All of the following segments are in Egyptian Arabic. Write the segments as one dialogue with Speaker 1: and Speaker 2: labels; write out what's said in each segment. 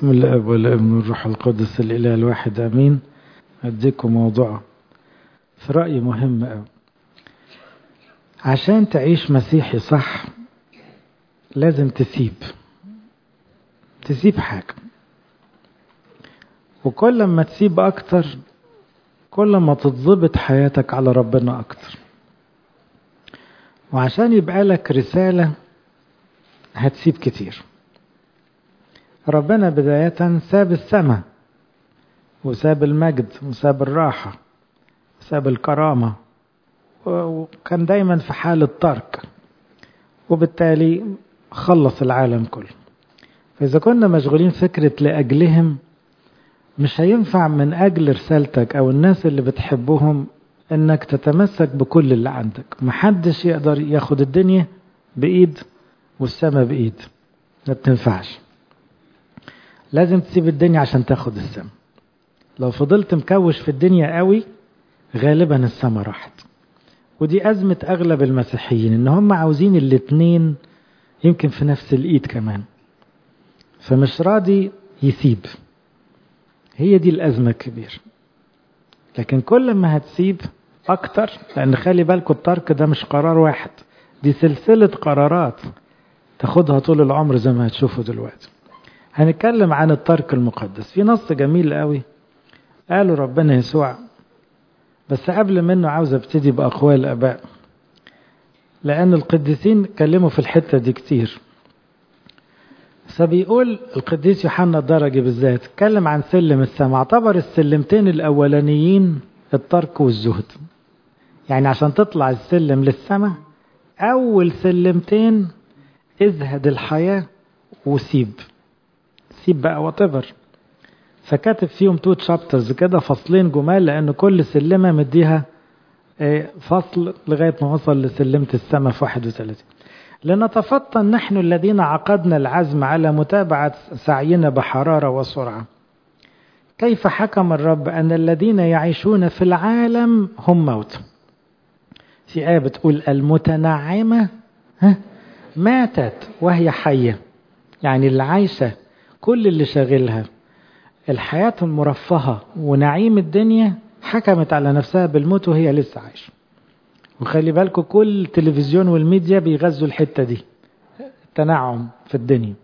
Speaker 1: بسم الاب والابن والروح القدس الاله الواحد امين اديكم موضوع في رايي مهم قوي عشان تعيش مسيحي صح لازم تسيب تسيب حاجه وكل ما تسيب اكتر كل ما تتظبط حياتك على ربنا اكتر وعشان يبقى لك رساله هتسيب كتير ربنا بداية ساب السماء وساب المجد وساب الراحة وساب الكرامة وكان دايما في حالة ترك وبالتالي خلص العالم كله فإذا كنا مشغولين فكرة لأجلهم مش هينفع من أجل رسالتك أو الناس اللي بتحبهم إنك تتمسك بكل اللي عندك محدش يقدر ياخد الدنيا بإيد والسماء بإيد ما بتنفعش لازم تسيب الدنيا عشان تاخد السما لو فضلت مكوش في الدنيا قوي غالبا السما راحت ودي أزمة أغلب المسيحيين إن هم عاوزين الاتنين يمكن في نفس الإيد كمان فمش راضي يسيب هي دي الأزمة الكبيرة لكن كل ما هتسيب أكتر لأن خلي بالكوا الترك ده مش قرار واحد دي سلسلة قرارات تاخدها طول العمر زي ما هتشوفوا دلوقتي هنتكلم عن الترك المقدس في نص جميل قوي قاله ربنا يسوع بس قبل منه عاوز ابتدي بأقوال الآباء لأن القديسين اتكلموا في الحتة دي كتير فبيقول القديس يوحنا الدرجي بالذات اتكلم عن سلم السماء اعتبر السلمتين الأولانيين الترك والزهد يعني عشان تطلع السلم للسماء أول سلمتين ازهد الحياة وسيب سيب بقى واتيفر فكاتب فيهم تو تشابترز كده فصلين جمال لأن كل سلمة مديها فصل لغاية ما وصل لسلمة السماء في 31 لنتفطن نحن الذين عقدنا العزم على متابعة سعينا بحرارة وسرعة كيف حكم الرب أن الذين يعيشون في العالم هم موت في آية بتقول المتنعمة ها ماتت وهي حية يعني اللي عايشة كل اللي شاغلها الحياة المرفهة ونعيم الدنيا حكمت على نفسها بالموت وهي لسه عايشة وخلي بالكم كل التلفزيون والميديا بيغذوا الحتة دي التنعم في الدنيا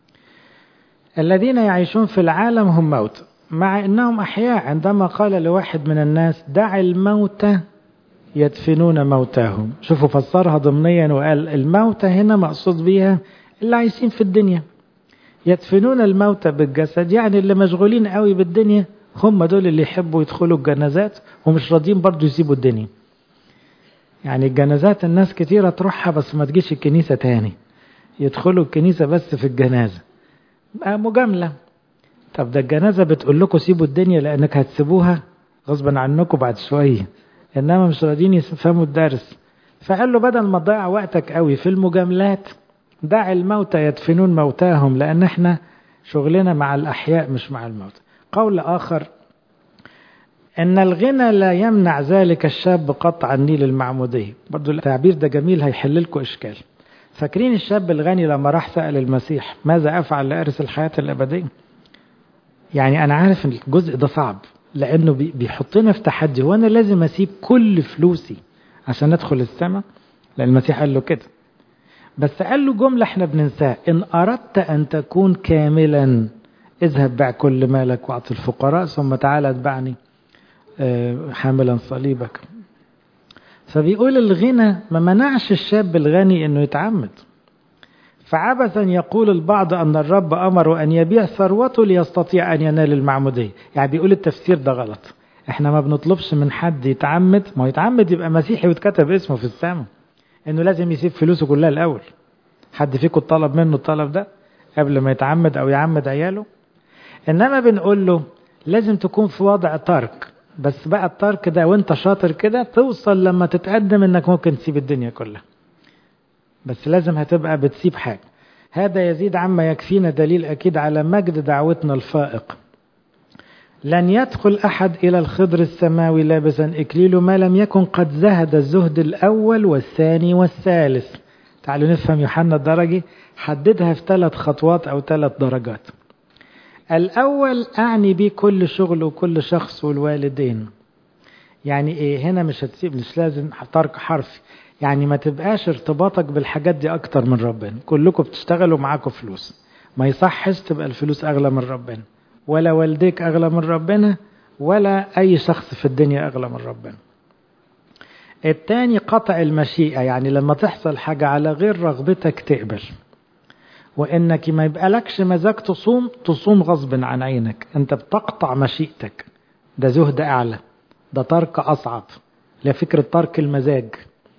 Speaker 1: الذين يعيشون في العالم هم موت مع انهم احياء عندما قال لواحد من الناس دع الموت يدفنون موتاهم شوفوا فسرها ضمنيا وقال الموتى هنا مقصود بيها اللي عايشين في الدنيا يدفنون الموتى بالجسد يعني اللي مشغولين قوي بالدنيا هم دول اللي يحبوا يدخلوا الجنازات ومش راضيين برضو يسيبوا الدنيا يعني الجنازات الناس كتيرة تروحها بس ما تجيش الكنيسة تاني يدخلوا الكنيسة بس في الجنازة مجاملة طب ده الجنازة بتقول لكم سيبوا الدنيا لأنك هتسيبوها غصبا عنكم بعد شوية إنما مش راضيين يفهموا الدرس فقال له بدل ما تضيع وقتك قوي في المجاملات دع الموتى يدفنون موتاهم لأن احنا شغلنا مع الأحياء مش مع الموتى قول آخر أن الغنى لا يمنع ذلك الشاب قطع النيل المعمودية برضو التعبير ده جميل هيحل لكم إشكال فاكرين الشاب الغني لما راح سأل المسيح ماذا أفعل لأرث الحياة الأبدية يعني أنا عارف أن الجزء ده صعب لأنه بيحطنا في تحدي وأنا لازم أسيب كل فلوسي عشان أدخل السماء لأن المسيح قال له كده بس قال له جملة احنا بننساها إن أردت أن تكون كاملا اذهب بع كل مالك واعط الفقراء ثم تعالى اتبعني حاملا صليبك فبيقول الغنى ما منعش الشاب الغني انه يتعمد فعبثا يقول البعض ان الرب امره ان يبيع ثروته ليستطيع ان ينال المعموديه يعني بيقول التفسير ده غلط احنا ما بنطلبش من حد يتعمد ما يتعمد يبقى مسيحي ويتكتب اسمه في السماء انه لازم يسيب فلوسه كلها الاول حد فيكم طلب منه الطلب ده قبل ما يتعمد او يعمد عياله انما بنقول له لازم تكون في وضع ترك بس بقى الترك ده وانت شاطر كده توصل لما تتقدم انك ممكن تسيب الدنيا كلها بس لازم هتبقى بتسيب حاجة هذا يزيد عما يكفينا دليل أكيد على مجد دعوتنا الفائق لن يدخل أحد إلى الخضر السماوي لابسا إكليل ما لم يكن قد زهد الزهد الأول والثاني والثالث تعالوا نفهم يوحنا الدرجي حددها في ثلاث خطوات أو ثلاث درجات الأول أعني بيه كل شغل وكل شخص والوالدين يعني إيه هنا مش هتسيب مش لازم ترك حرفي يعني ما تبقاش ارتباطك بالحاجات دي أكتر من ربنا كلكم بتشتغلوا معاكم فلوس ما يصحش تبقى الفلوس أغلى من ربنا ولا والديك أغلى من ربنا ولا أي شخص في الدنيا أغلى من ربنا التاني قطع المشيئة يعني لما تحصل حاجة على غير رغبتك تقبل وإنك ما يبقى لكش مزاج تصوم تصوم غصب عن عينك أنت بتقطع مشيئتك ده زهد أعلى ده ترك أصعب لا فكرة ترك المزاج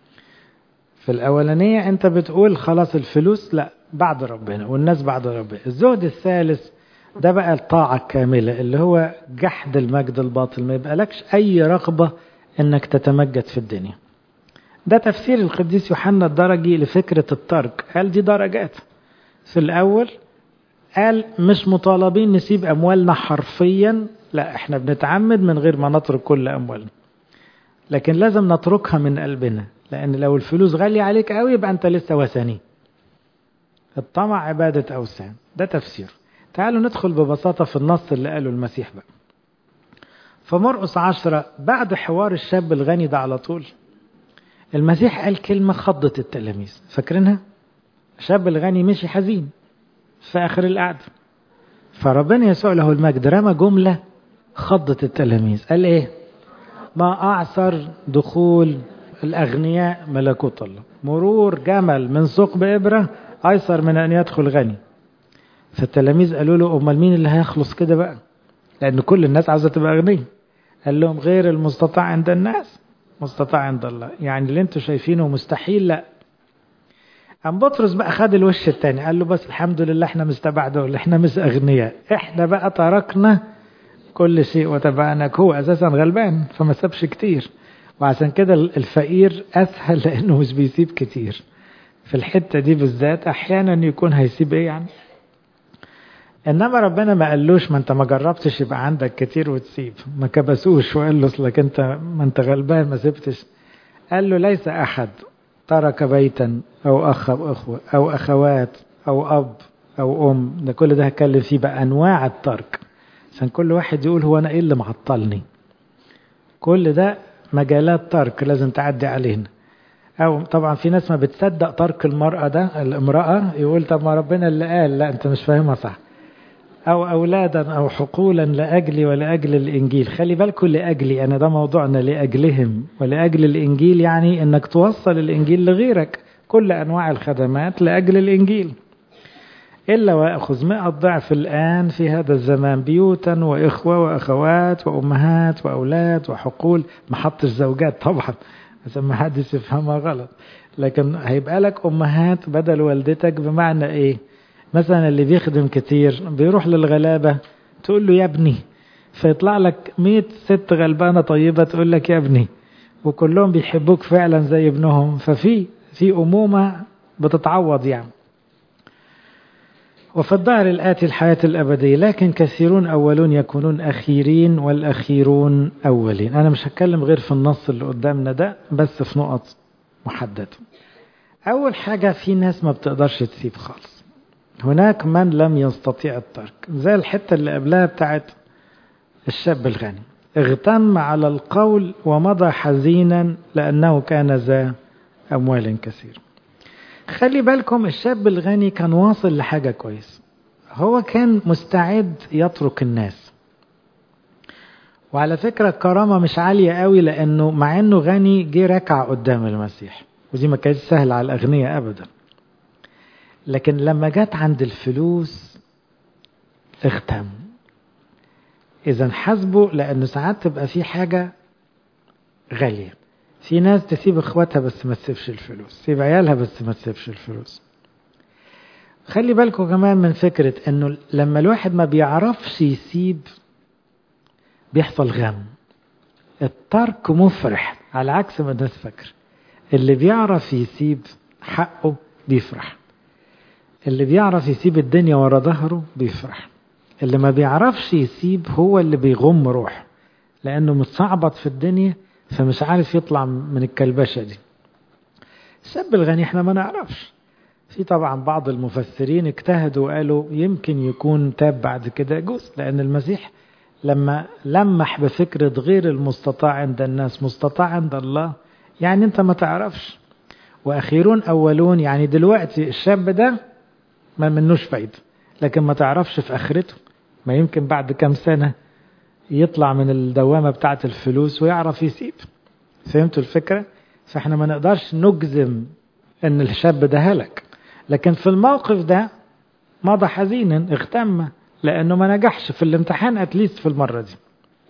Speaker 1: في الأولانية أنت بتقول خلاص الفلوس لا بعد ربنا والناس بعد ربنا الزهد الثالث ده بقى الطاعة الكاملة اللي هو جحد المجد الباطل ما يبقى لكش أي رغبة انك تتمجد في الدنيا ده تفسير القديس يوحنا الدرجي لفكرة الترك قال دي درجات في الأول قال مش مطالبين نسيب أموالنا حرفيا لا احنا بنتعمد من غير ما نترك كل أموالنا لكن لازم نتركها من قلبنا لأن لو الفلوس غالية عليك قوي يبقى أنت لسه وثني الطمع عبادة أوثان ده تفسير تعالوا ندخل ببساطة في النص اللي قاله المسيح بقى فمرقس عشرة بعد حوار الشاب الغني ده على طول المسيح قال كلمة خضت التلاميذ فاكرينها؟ الشاب الغني مشي حزين في آخر القعدة فربنا يسوع له المجد رمى جملة خضت التلاميذ قال إيه؟ ما أعثر دخول الأغنياء ملكوت الله مرور جمل من ثقب إبرة أيسر من أن يدخل غني فالتلاميذ قالوا له أمال مين اللي هيخلص كده بقى لأن كل الناس عاوزة تبقى أغنياء قال لهم غير المستطاع عند الناس مستطاع عند الله يعني اللي انتوا شايفينه مستحيل لا أم بطرس بقى خد الوش التاني قال له بس الحمد لله احنا مستبعدون احنا مش أغنياء احنا بقى تركنا كل شيء وتبعناك هو أساسا غلبان فما سابش كتير وعشان كده الفقير أسهل لأنه مش بيسيب كتير في الحتة دي بالذات أحيانا يكون هيسيب إيه يعني انما ربنا ما قالوش ما انت ما جربتش يبقى عندك كتير وتسيب ما كبسوش وقال له اصلك انت ما انت غلبان ما سبتش قال له ليس احد ترك بيتا او اخ او اخوه او اخوات او اب او ام ده كل ده هتكلم فيه بقى انواع الترك عشان كل واحد يقول هو انا ايه اللي معطلني كل ده مجالات ترك لازم تعدي علينا او طبعا في ناس ما بتصدق ترك المرأة ده الامرأة يقول طب ما ربنا اللي قال لا انت مش فاهمها صح أو أولادا أو حقولا لأجلي ولأجل الإنجيل خلي بالكم لأجلي أنا ده موضوعنا لأجلهم ولأجل الإنجيل يعني أنك توصل الإنجيل لغيرك كل أنواع الخدمات لأجل الإنجيل إلا وأخذ مئة ضعف الآن في هذا الزمان بيوتا وإخوة وأخوات وأمهات وأولاد وحقول ما حطش زوجات طبعا عشان ما حدش يفهمها غلط لكن هيبقى لك أمهات بدل والدتك بمعنى إيه مثلا اللي بيخدم كتير بيروح للغلابة تقول له يا ابني فيطلع لك مية ست غلبانة طيبة تقول لك يا ابني وكلهم بيحبوك فعلا زي ابنهم ففي في أمومة بتتعوض يعني وفي الدهر الآتي الحياة الأبدية لكن كثيرون أولون يكونون أخيرين والأخيرون أولين أنا مش هتكلم غير في النص اللي قدامنا ده بس في نقط محددة أول حاجة في ناس ما بتقدرش تسيب خالص هناك من لم يستطيع الترك زي الحتة اللي قبلها بتاعت الشاب الغني اغتم على القول ومضى حزينا لأنه كان ذا أموال كثير خلي بالكم الشاب الغني كان واصل لحاجة كويس هو كان مستعد يترك الناس وعلى فكرة الكرامة مش عالية قوي لأنه مع أنه غني جه ركع قدام المسيح ودي ما كانتش سهلة على الأغنياء أبدا لكن لما جت عند الفلوس اختم إذا حاسبه لأنه ساعات تبقى في حاجة غالية في ناس تسيب اخواتها بس ما تسيبش الفلوس تسيب عيالها بس ما تسيبش الفلوس خلي بالكم كمان من فكرة انه لما الواحد ما بيعرفش يسيب بيحصل غم الترك مفرح على عكس ما الناس فاكر اللي بيعرف يسيب حقه بيفرح اللي بيعرف يسيب الدنيا ورا ظهره بيفرح اللي ما بيعرفش يسيب هو اللي بيغم روح لانه متصعبط في الدنيا فمش عارف يطلع من الكلبشة دي الشاب الغني احنا ما نعرفش في طبعا بعض المفسرين اجتهدوا وقالوا يمكن يكون تاب بعد كده يجوز لأن المسيح لما لمح بفكرة غير المستطاع عند الناس مستطاع عند الله يعني انت ما تعرفش واخيرون اولون يعني دلوقتي الشاب ده ما منوش فايدة لكن ما تعرفش في اخرته ما يمكن بعد كام سنة يطلع من الدوامة بتاعة الفلوس ويعرف يسيب فهمتوا الفكرة فاحنا ما نقدرش نجزم ان الشاب ده هلك لكن في الموقف ده مضى حزينا اغتم لانه ما نجحش في الامتحان اتليست في المرة دي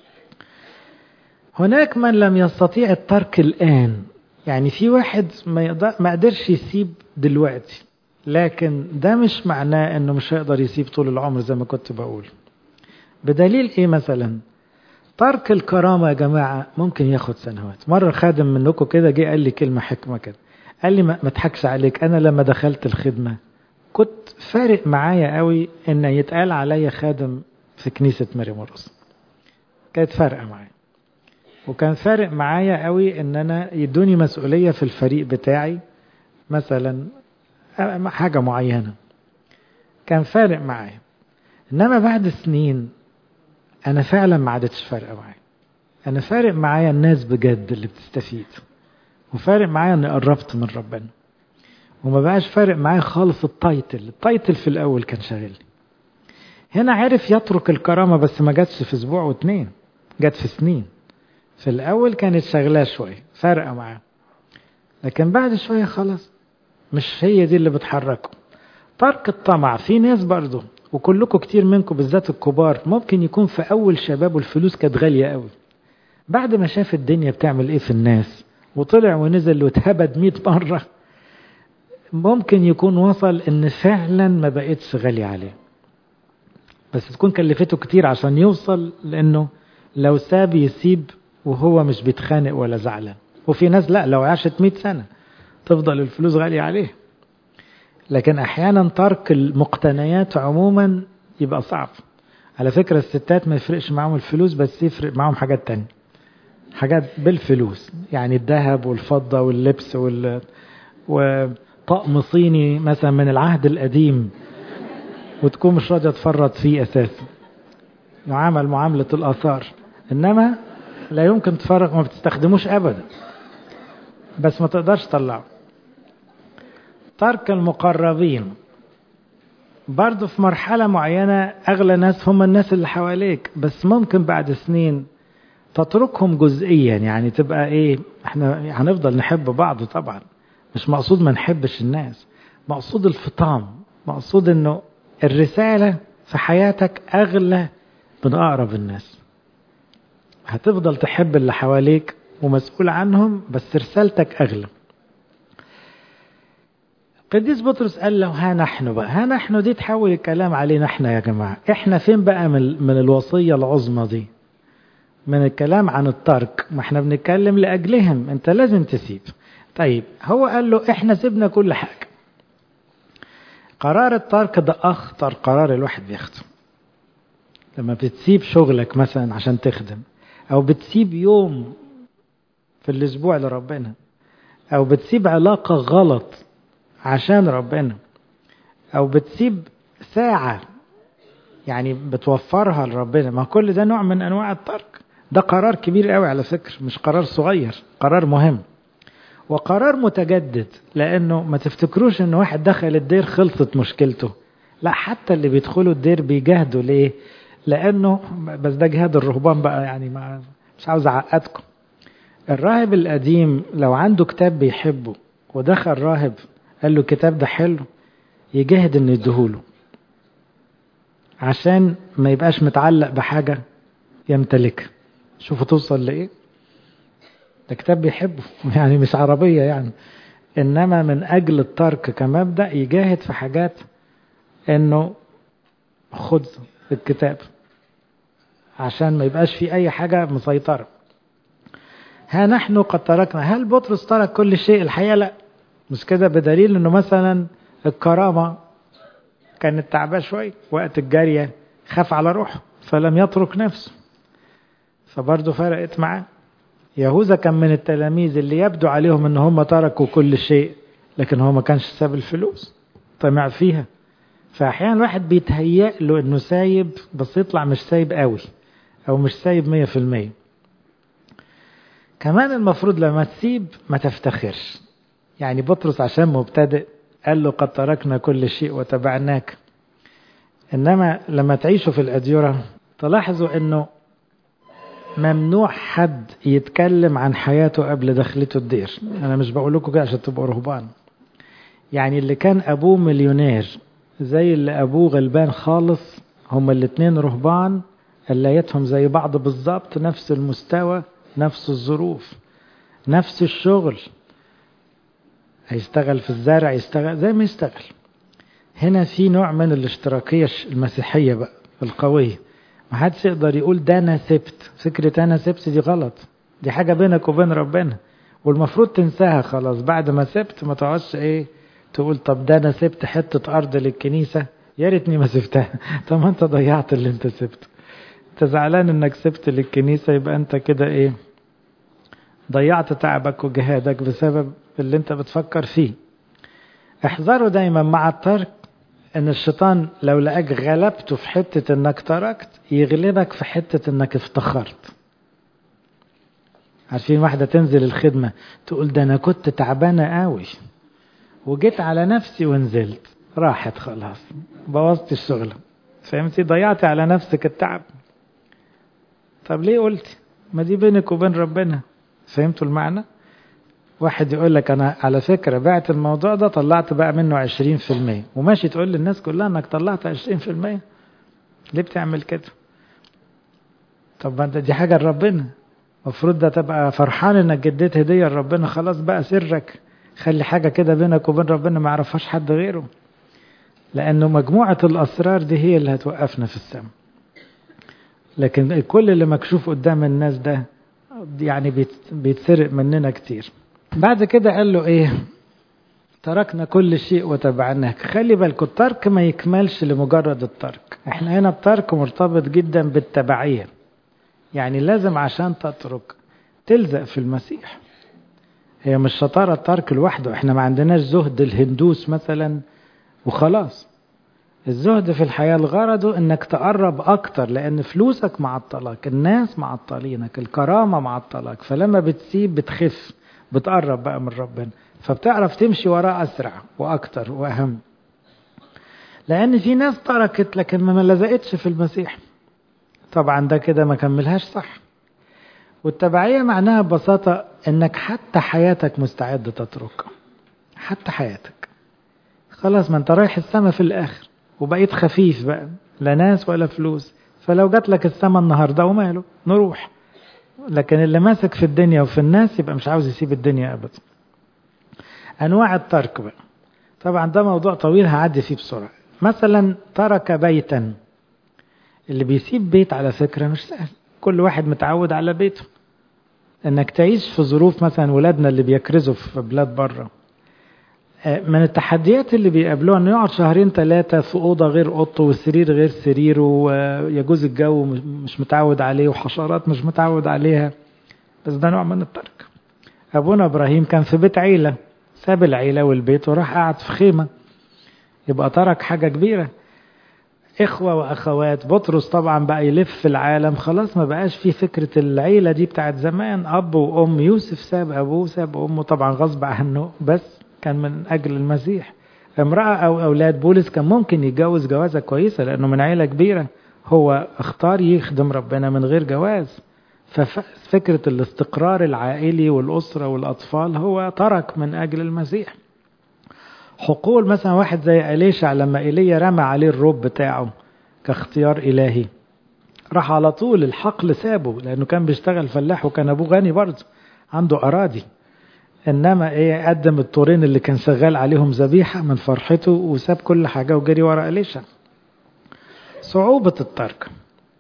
Speaker 1: هناك من لم يستطيع الترك الآن يعني في واحد ما, يقدر ما قدرش يسيب دلوقتي لكن ده مش معناه انه مش هيقدر يسيب طول العمر زي ما كنت بقول بدليل ايه مثلا ترك الكرامة يا جماعة ممكن ياخد سنوات مرة خادم منكم كده جه قال لي كلمة حكمة كده قال لي ما تحكش عليك انا لما دخلت الخدمة كنت فارق معايا قوي ان يتقال عليا خادم في كنيسة ماري مرقس كانت فارقة معايا وكان فارق معايا قوي ان انا يدوني مسؤولية في الفريق بتاعي مثلا حاجة معينة كان فارق معايا انما بعد سنين انا فعلا ما عادتش فارقة معايا انا فارق معايا الناس بجد اللي بتستفيد وفارق معايا اني قربت من ربنا وما بقاش فارق معايا خالص التايتل التايتل في الاول كان شاغلني هنا عرف يترك الكرامة بس ما جاتش في اسبوع واتنين جت في سنين في الأول كانت شغلاه شوية فارقة معاه لكن بعد شوية خلاص مش هي دي اللي بتحركه ترك الطمع في ناس برضه وكلكم كتير منكم بالذات الكبار ممكن يكون في أول شباب والفلوس كانت غالية قوي بعد ما شاف الدنيا بتعمل إيه في الناس وطلع ونزل واتهبد 100 مرة ممكن يكون وصل إن فعلا ما بقتش غالية عليه بس تكون كلفته كتير عشان يوصل لأنه لو ساب يسيب وهو مش بيتخانق ولا زعلان وفي ناس لا لو عاشت 100 سنة تفضل الفلوس غالية عليه لكن أحيانا ترك المقتنيات عموما يبقى صعب على فكرة الستات ما يفرقش معاهم الفلوس بس يفرق معاهم حاجات تانية حاجات بالفلوس يعني الذهب والفضة واللبس وال... وطقم صيني مثلا من العهد القديم وتكون مش راضية تفرط فيه أساسا يعامل معاملة الآثار إنما لا يمكن تفرغ ما بتستخدموش أبدا بس ما تقدرش تطلعه ترك المقربين برضه في مرحلة معينة أغلى ناس هم الناس اللي حواليك بس ممكن بعد سنين تتركهم جزئيا يعني تبقى إيه احنا هنفضل نحب بعض طبعا مش مقصود ما نحبش الناس مقصود الفطام مقصود انه الرسالة في حياتك أغلى من أقرب الناس هتفضل تحب اللي حواليك ومسؤول عنهم بس رسالتك أغلى قديس بطرس قال له ها نحن بقى ها نحن دي تحول الكلام علينا احنا يا جماعة احنا فين بقى من, من الوصية العظمى دي من الكلام عن الترك ما احنا بنتكلم لأجلهم انت لازم تسيب طيب هو قال له احنا سيبنا كل حاجة قرار الترك ده أخطر قرار الواحد بياخده لما بتسيب شغلك مثلا عشان تخدم أو بتسيب يوم في الأسبوع لربنا أو بتسيب علاقة غلط عشان ربنا أو بتسيب ساعة يعني بتوفرها لربنا ما كل ده نوع من أنواع الترك ده قرار كبير قوي على فكرة مش قرار صغير قرار مهم وقرار متجدد لأنه ما تفتكروش أن واحد دخل الدير خلصت مشكلته لا حتى اللي بيدخلوا الدير بيجاهدوا ليه لأنه بس ده جهاد الرهبان بقى يعني ما مش عاوز أعقدكم الراهب القديم لو عنده كتاب بيحبه ودخل راهب قال له الكتاب ده حلو يجاهد انه يديهوله عشان ما يبقاش متعلق بحاجة يمتلكها شوفوا توصل لإيه ده كتاب بيحبه يعني مش عربية يعني إنما من أجل الترك كمبدأ يجاهد في حاجات إنه خد الكتاب عشان ما يبقاش في أي حاجة مسيطرة ها نحن قد تركنا هل بطرس ترك كل شيء الحقيقة لا مش كده بدليل انه مثلا الكرامة كانت تعباه شوية وقت الجارية خاف على روحه فلم يترك نفسه فبرضه فرقت معاه يهوذا كان من التلاميذ اللي يبدو عليهم ان هم تركوا كل شيء لكن هو ما كانش ساب الفلوس طمع فيها فأحيانا الواحد بيتهيأ له إنه سايب بس يطلع مش سايب قوي أو مش سايب مية في المية كمان المفروض لما تسيب ما تفتخرش يعني بطرس عشان مبتدئ قال له قد تركنا كل شيء وتبعناك إنما لما تعيشوا في الأديرة تلاحظوا إنه ممنوع حد يتكلم عن حياته قبل دخلته الدير أنا مش بقول لكم كده عشان تبقوا رهبان يعني اللي كان أبوه مليونير زي اللي أبوه غلبان خالص هما الاتنين رهبان قلايتهم زي بعض بالظبط نفس المستوى نفس الظروف نفس الشغل هيشتغل في الزرع يشتغل زي ما يشتغل هنا في نوع من الاشتراكية المسيحية بقى القوية ما حدش يقدر يقول ده انا سبت فكرة انا سبت دي غلط دي حاجة بينك وبين ربنا والمفروض تنساها خلاص بعد ما سبت ما تقعدش ايه تقول طب ده انا سبت حتة ارض للكنيسة يا ريتني ما سبتها طب ما انت ضيعت اللي انت سبته انت زعلان انك سبت للكنيسة يبقى انت كده ايه ضيعت تعبك وجهادك بسبب اللي انت بتفكر فيه احذروا دايما مع الترك ان الشيطان لو لقاك غلبته في حتة انك تركت يغلبك في حتة انك افتخرت عارفين واحدة تنزل الخدمة تقول ده انا كنت تعبانة قوي وجيت على نفسي ونزلت راحت خلاص بوظت الشغل فهمتي ضيعتي على نفسك التعب طب ليه قلتي ما دي بينك وبين ربنا فهمتوا المعنى واحد يقول لك انا على فكرة بعت الموضوع ده طلعت بقى منه عشرين في المية وماشي تقول للناس كلها انك طلعت عشرين في المية ليه بتعمل كده طب ما انت دي حاجة لربنا المفروض ده تبقى فرحان انك جديت هدية لربنا خلاص بقى سرك خلي حاجة كده بينك وبين ربنا ما يعرفهاش حد غيره لانه مجموعة الاسرار دي هي اللي هتوقفنا في السماء لكن كل اللي مكشوف قدام الناس ده يعني بيتسرق مننا كتير بعد كده قال له ايه تركنا كل شيء وتبعناك خلي بالكم الترك ما يكملش لمجرد الترك احنا هنا الترك مرتبط جدا بالتبعية يعني لازم عشان تترك تلزق في المسيح هي مش شطارة الترك لوحده احنا ما عندناش زهد الهندوس مثلا وخلاص الزهد في الحياة الغرض انك تقرب اكتر لان فلوسك معطلك الناس معطلينك الكرامة معطلك فلما بتسيب بتخف بتقرب بقى من ربنا فبتعرف تمشي وراه اسرع واكتر واهم لان في ناس تركت لكن ما لزقتش في المسيح طبعا ده كده ما كملهاش صح والتبعية معناها ببساطة انك حتى حياتك مستعد تتركها حتى حياتك خلاص ما انت رايح السما في الاخر وبقيت خفيف بقى لا ناس ولا فلوس فلو جات لك السما النهارده وماله نروح لكن اللي ماسك في الدنيا وفي الناس يبقى مش عاوز يسيب الدنيا ابدا انواع الترك بقى طبعا ده موضوع طويل هعدي فيه بسرعه مثلا ترك بيتا اللي بيسيب بيت على فكره مش سهل كل واحد متعود على بيته انك تعيش في ظروف مثلا ولادنا اللي بيكرزوا في بلاد بره من التحديات اللي بيقابلوها انه يقعد شهرين ثلاثة في أوضة غير أوضته والسرير غير سريره ويجوز الجو مش متعود عليه وحشرات مش متعود عليها بس ده نوع من الترك أبونا إبراهيم كان في بيت عيلة ساب العيلة والبيت وراح قعد في خيمة يبقى ترك حاجة كبيرة إخوة وأخوات بطرس طبعا بقى يلف في العالم خلاص ما بقاش في فكرة العيلة دي بتاعت زمان أب وأم يوسف ساب أبوه ساب أمه طبعا غصب عنه بس كان من أجل المسيح امرأة أو أولاد بولس كان ممكن يتجوز جوازة كويسة لأنه من عيلة كبيرة هو اختار يخدم ربنا من غير جواز ففكرة الاستقرار العائلي والأسرة والأطفال هو ترك من أجل المسيح حقول مثلا واحد زي أليشع لما إيليا رمى عليه الروب بتاعه كاختيار إلهي راح على طول الحقل سابه لأنه كان بيشتغل فلاح وكان أبوه غني برضه عنده أراضي انما ايه قدم الطورين اللي كان شغال عليهم ذبيحه من فرحته وساب كل حاجه وجري ورا اليشا صعوبه الترك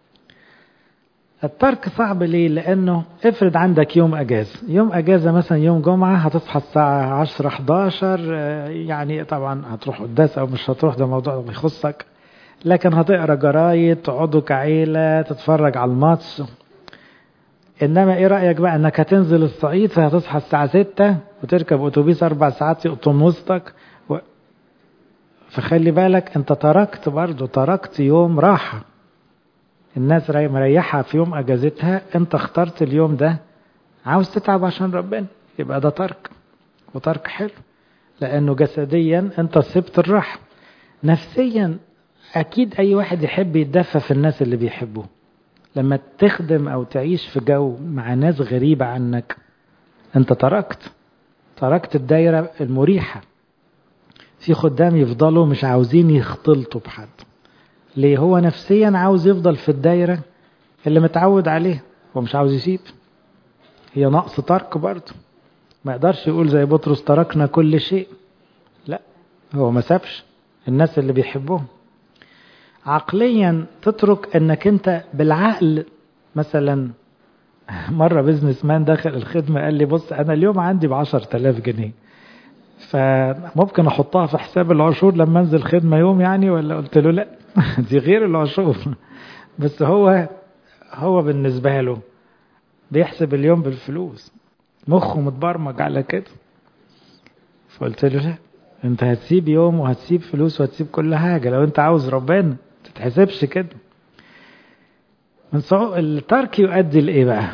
Speaker 1: الترك صعب ليه لانه افرض عندك يوم اجازه يوم اجازه مثلا يوم جمعه هتصحى الساعه 10 11 يعني طبعا هتروح قداس او مش هتروح ده موضوع بيخصك لكن هتقرا جرايد تقعدوا كعيله تتفرج على الماتش انما ايه رايك بقى انك هتنزل الصعيد فهتصحى الساعه 6 وتركب اتوبيس اربع ساعات يقطم وسطك و... فخلي بالك انت تركت برضو تركت يوم راحة الناس مريحة في يوم اجازتها انت اخترت اليوم ده عاوز تتعب عشان ربنا يبقى ده ترك وترك حلو لانه جسديا انت سبت الراحة نفسيا اكيد اي واحد يحب يتدفى في الناس اللي بيحبوه لما تخدم او تعيش في جو مع ناس غريبة عنك انت تركت تركت الدايرة المريحة في خدام يفضلوا مش عاوزين يختلطوا بحد ليه هو نفسيا عاوز يفضل في الدايرة اللي متعود عليه هو مش عاوز يسيب هي نقص ترك برضه ما يقدرش يقول زي بطرس تركنا كل شيء لا هو ما سابش الناس اللي بيحبوهم عقليا تترك انك انت بالعقل مثلا مرة بزنس مان دخل الخدمة قال لي بص انا اليوم عندي بعشر تلاف جنيه فممكن احطها في حساب العشور لما انزل خدمة يوم يعني ولا قلت له لا دي غير العشور بس هو هو بالنسبة له بيحسب اليوم بالفلوس مخه متبرمج على كده فقلت له لا انت هتسيب يوم وهتسيب فلوس وهتسيب كل حاجة لو انت عاوز ربنا تتحسبش كده من صعوب الترك يؤدي لايه بقى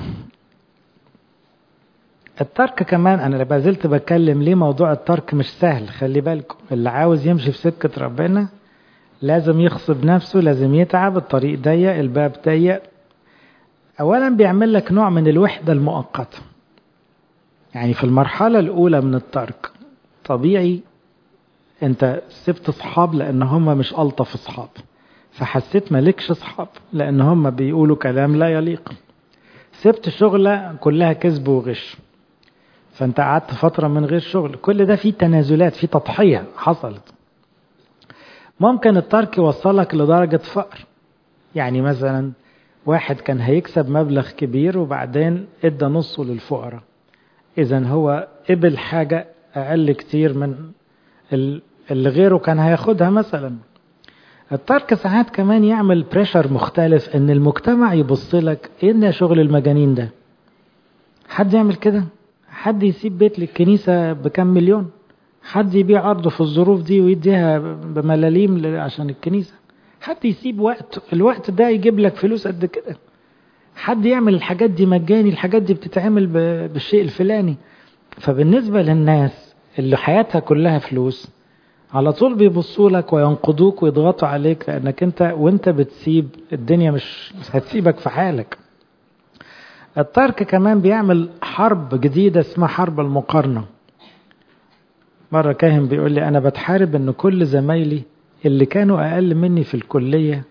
Speaker 1: الترك كمان انا لا زلت بتكلم ليه موضوع الترك مش سهل خلي بالكم اللي عاوز يمشي في سكة ربنا لازم يخصب نفسه لازم يتعب الطريق ضيق الباب ضيق اولا بيعمل لك نوع من الوحدة المؤقتة يعني في المرحلة الاولى من الترك طبيعي انت سبت اصحاب لان هم مش الطف اصحاب فحسيت مالكش اصحاب لان هم بيقولوا كلام لا يليق سبت شغلة كلها كذب وغش فانت قعدت فترة من غير شغل كل ده فيه تنازلات فيه تضحية حصلت ممكن الترك يوصلك لدرجة فقر يعني مثلا واحد كان هيكسب مبلغ كبير وبعدين ادى نصه للفقراء اذا هو قبل حاجة اقل كتير من اللي غيره كان هياخدها مثلا الترك ساعات كمان يعمل بريشر مختلف ان المجتمع يبص لك ايه شغل المجانين ده حد يعمل كده حد يسيب بيت للكنيسة بكم مليون حد يبيع أرضه في الظروف دي ويديها بملاليم عشان الكنيسة حد يسيب وقت الوقت ده يجيب لك فلوس قد كده حد يعمل الحاجات دي مجاني الحاجات دي بتتعمل بالشيء الفلاني فبالنسبة للناس اللي حياتها كلها فلوس على طول بيبصوا لك وينقضوك ويضغطوا عليك لانك انت وانت بتسيب الدنيا مش هتسيبك في حالك الترك كمان بيعمل حرب جديدة اسمها حرب المقارنة مرة كاهن بيقول لي أنا بتحارب إن كل زمايلي اللي كانوا أقل مني في الكلية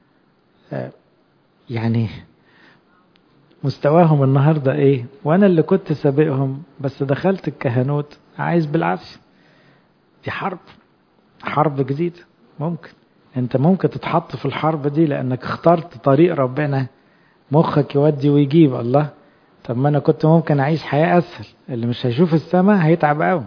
Speaker 1: يعني مستواهم النهاردة إيه وأنا اللي كنت سابقهم بس دخلت الكهنوت عايز بالعافية دي حرب حرب جديدة ممكن انت ممكن تتحط في الحرب دي لانك اخترت طريق ربنا مخك يودي ويجيب الله طب ما انا كنت ممكن اعيش حياة اسهل اللي مش هيشوف السماء هيتعب قوي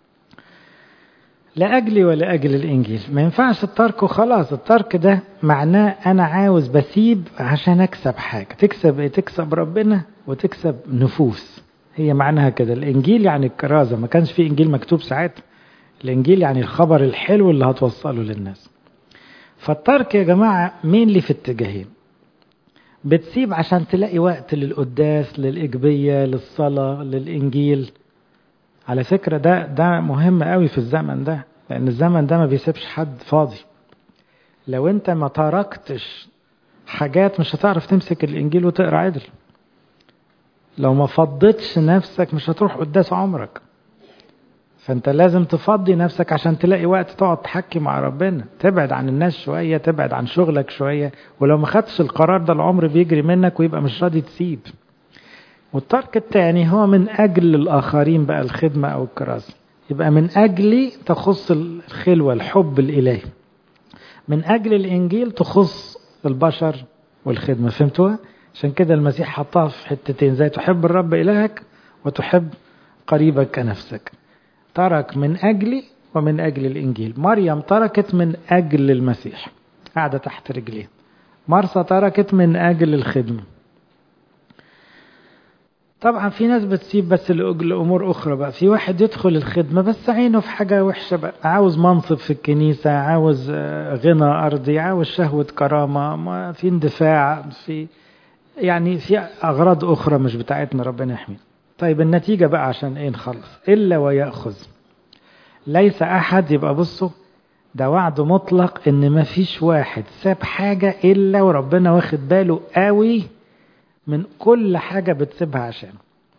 Speaker 1: لا اجلي ولا اجل الانجيل ما ينفعش الترك وخلاص الترك ده معناه انا عاوز بسيب عشان اكسب حاجة تكسب ايه تكسب ربنا وتكسب نفوس هي معناها كده الانجيل يعني الكرازة ما كانش في انجيل مكتوب ساعتها الانجيل يعني الخبر الحلو اللي هتوصله للناس فالترك يا جماعة مين اللي في اتجاهين بتسيب عشان تلاقي وقت للقداس للإجبية للصلاة للإنجيل على فكرة ده ده مهم قوي في الزمن ده لأن الزمن ده ما بيسيبش حد فاضي لو أنت ما تركتش حاجات مش هتعرف تمسك الإنجيل وتقرأ عدل لو ما فضتش نفسك مش هتروح قداس عمرك فانت لازم تفضي نفسك عشان تلاقي وقت تقعد تحكي مع ربنا تبعد عن الناس شوية تبعد عن شغلك شوية ولو ما خدتش القرار ده العمر بيجري منك ويبقى مش راضي تسيب والترك التاني هو من أجل الآخرين بقى الخدمة أو الكراسة يبقى من أجلي تخص الخلوة الحب الإلهي من أجل الإنجيل تخص البشر والخدمة فهمتوها؟ عشان كده المسيح حطها في حتتين زي تحب الرب إلهك وتحب قريبك كنفسك ترك من أجلي ومن أجل الإنجيل مريم تركت من أجل المسيح قاعدة تحت رجليه مرسى تركت من أجل الخدمة طبعا في ناس بتسيب بس لأمور أخرى بقى في واحد يدخل الخدمة بس عينه في حاجة وحشة بقى عاوز منصب في الكنيسة عاوز غنى أرضي عاوز شهوة كرامة ما في اندفاع في يعني في أغراض أخرى مش بتاعتنا ربنا يحمينا طيب النتيجة بقى عشان إيه نخلص إلا ويأخذ ليس أحد يبقى بصوا ده وعد مطلق إن ما فيش واحد ساب حاجة إلا وربنا واخد باله قوي من كل حاجة بتسيبها عشانه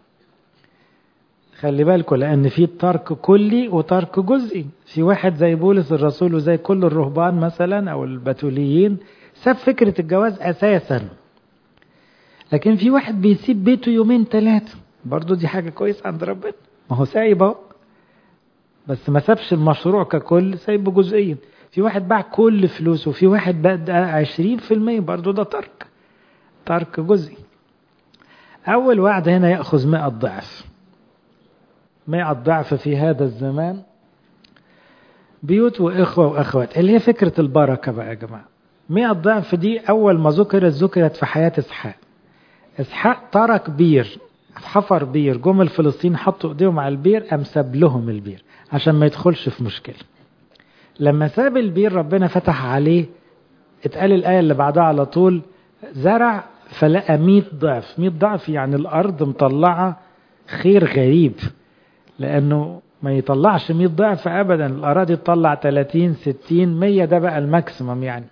Speaker 1: خلي بالكم لأن في ترك كلي وترك جزئي في واحد زي بولس الرسول وزي كل الرهبان مثلا أو البتوليين ساب فكرة الجواز أساسا لكن في واحد بيسيب بيته يومين ثلاثة برضو دي حاجة كويسة عند ربنا ما هو سايب اهو بس ما سابش المشروع ككل سايبه جزئيا في واحد باع كل فلوسه في واحد بقى عشرين في المية برضو ده ترك ترك جزئي أول وعد هنا يأخذ مئة ضعف مئة ضعف في هذا الزمان بيوت وإخوة وأخوات اللي هي فكرة البركة بقى يا جماعة مئة ضعف دي أول ما ذكرت ذكرت في حياة إسحاق إسحاق ترك بير حفر بير جم الفلسطين حطوا ايديهم على البير قام ساب لهم البير عشان ما يدخلش في مشكله لما ساب البير ربنا فتح عليه اتقال الآية اللي بعدها على طول زرع فلقى 100 ضعف 100 ضعف يعني الأرض مطلعة خير غريب لأنه ما يطلعش 100 ضعف أبدا الأراضي تطلع 30 60 100 ده بقى الماكسيمم يعني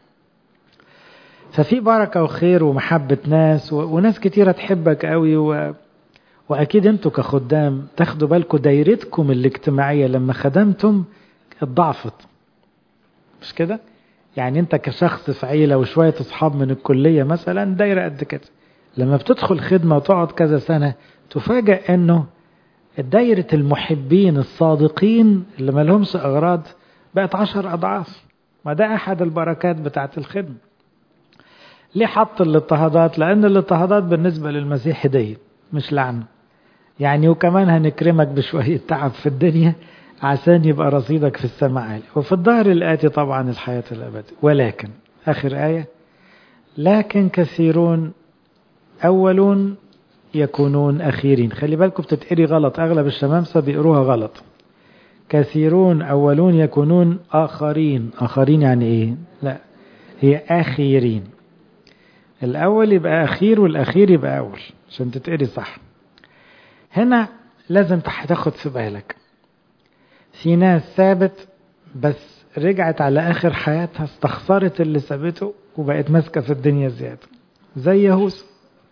Speaker 1: ففي بركة وخير ومحبة ناس و... وناس كتيرة تحبك قوي و... وأكيد أنتوا كخدام تاخدوا بالكم دايرتكم الاجتماعية لما خدمتم اتضعفت مش كده؟ يعني أنت كشخص في عيلة وشوية أصحاب من الكلية مثلا دايرة قد كده لما بتدخل خدمة وتقعد كذا سنة تفاجأ أنه دايرة المحبين الصادقين اللي ما لهمش أغراض بقت عشر أضعاف ما ده أحد البركات بتاعت الخدمة ليه حط الاضطهادات لأن الاضطهادات بالنسبة للمسيح هدية مش لعنة يعني وكمان هنكرمك بشوية تعب في الدنيا عشان يبقى رصيدك في السماء عالي وفي الظهر الآتي طبعا الحياة الأبدية ولكن آخر آية لكن كثيرون أولون يكونون أخيرين خلي بالكم بتتقري غلط أغلب الشمامسة بيقروها غلط كثيرون أولون يكونون آخرين آخرين يعني إيه لا هي آخرين الأول يبقى أخير والأخير يبقى أول عشان تتقري صح هنا لازم تاخد في بالك في ناس سابت بس رجعت على آخر حياتها استخسرت اللي سابته وبقت ماسكة في الدنيا زيادة زي يهوذا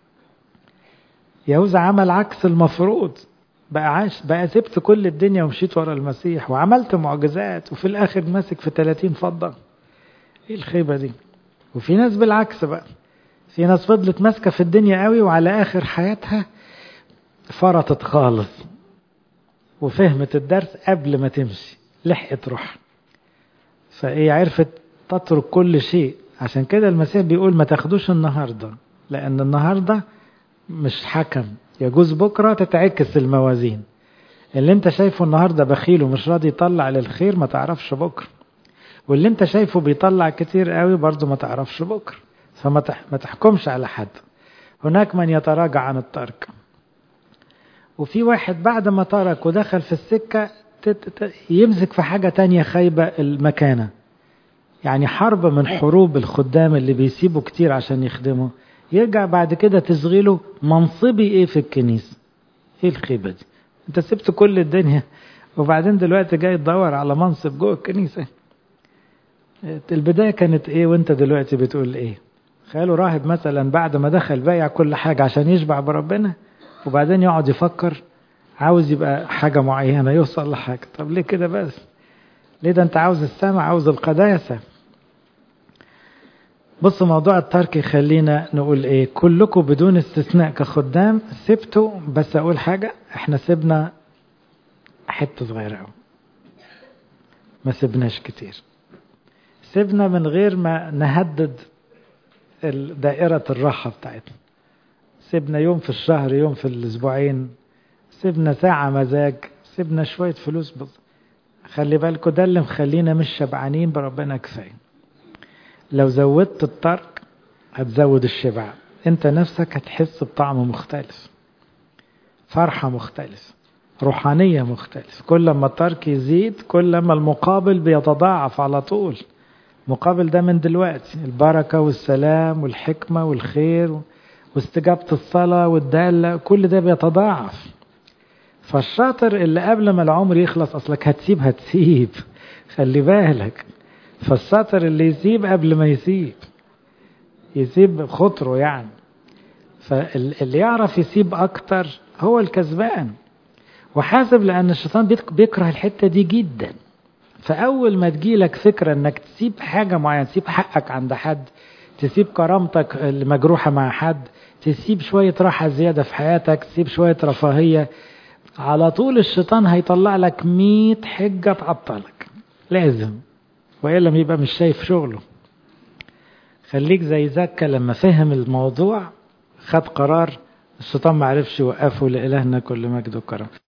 Speaker 1: يهوذا عمل عكس المفروض بقى عاش بقى سبت كل الدنيا ومشيت ورا المسيح وعملت معجزات وفي الآخر ماسك في 30 فضة ايه الخيبة دي وفي ناس بالعكس بقى في ناس فضلت ماسكة في الدنيا قوي وعلى آخر حياتها فرطت خالص وفهمت الدرس قبل ما تمشي لحقت روح فايه عرفت تترك كل شيء عشان كده المسيح بيقول ما تاخدوش النهارده لان النهارده مش حكم يجوز بكره تتعكس الموازين اللي انت شايفه النهارده بخيل ومش راضي يطلع للخير ما تعرفش بكره واللي انت شايفه بيطلع كتير قوي برضه ما تعرفش بكره فما ما تحكمش على حد هناك من يتراجع عن الترك وفي واحد بعد ما ترك ودخل في السكة يمسك في حاجة تانية خايبة المكانة يعني حرب من حروب الخدام اللي بيسيبوا كتير عشان يخدموا يرجع بعد كده تشغيله منصبي ايه في الكنيسة ايه الخيبة دي انت سبت كل الدنيا وبعدين دلوقتي جاي تدور على منصب جوه الكنيسة البداية كانت ايه وانت دلوقتي بتقول ايه خيالوا راهب مثلا بعد ما دخل بايع كل حاجة عشان يشبع بربنا وبعدين يقعد يفكر عاوز يبقى حاجة معينة يوصل لحاجة طب ليه كده بس ليه ده انت عاوز السماء عاوز القداسة بص موضوع الترك يخلينا نقول ايه كلكم بدون استثناء كخدام سبتوا بس اقول حاجة احنا سيبنا حتة صغيرة قوي ما سبناش كتير سيبنا من غير ما نهدد دائرة الراحة بتاعتنا سيبنا يوم في الشهر يوم في الأسبوعين سيبنا ساعة مزاج سيبنا شوية فلوس بض... خلي بالكوا ده اللي مخلينا مش شبعانين بربنا كفاية لو زودت الترك هتزود الشبع انت نفسك هتحس بطعم مختلف فرحة مختلفة روحانية مختلفة كل ما الترك يزيد كل ما المقابل بيتضاعف على طول مقابل ده من دلوقتي البركة والسلام والحكمة والخير واستجابة الصلاة والدالة كل ده بيتضاعف فالشاطر اللي قبل ما العمر يخلص أصلك هتسيب هتسيب خلي بالك فالشاطر اللي يسيب قبل ما يسيب يسيب خطره يعني فاللي يعرف يسيب أكتر هو الكسبان وحاسب لأن الشيطان بيكره الحتة دي جدا فأول ما تجيلك فكرة أنك تسيب حاجة معينة تسيب حقك عند حد تسيب كرامتك المجروحة مع حد تسيب شوية راحة زيادة في حياتك تسيب شوية رفاهية على طول الشيطان هيطلع لك مية حجة تعطلك لازم وإلا يبقى مش شايف شغله خليك زي زكا لما فهم الموضوع خد قرار الشيطان ما عرفش يوقفه لإلهنا كل مجد وكرم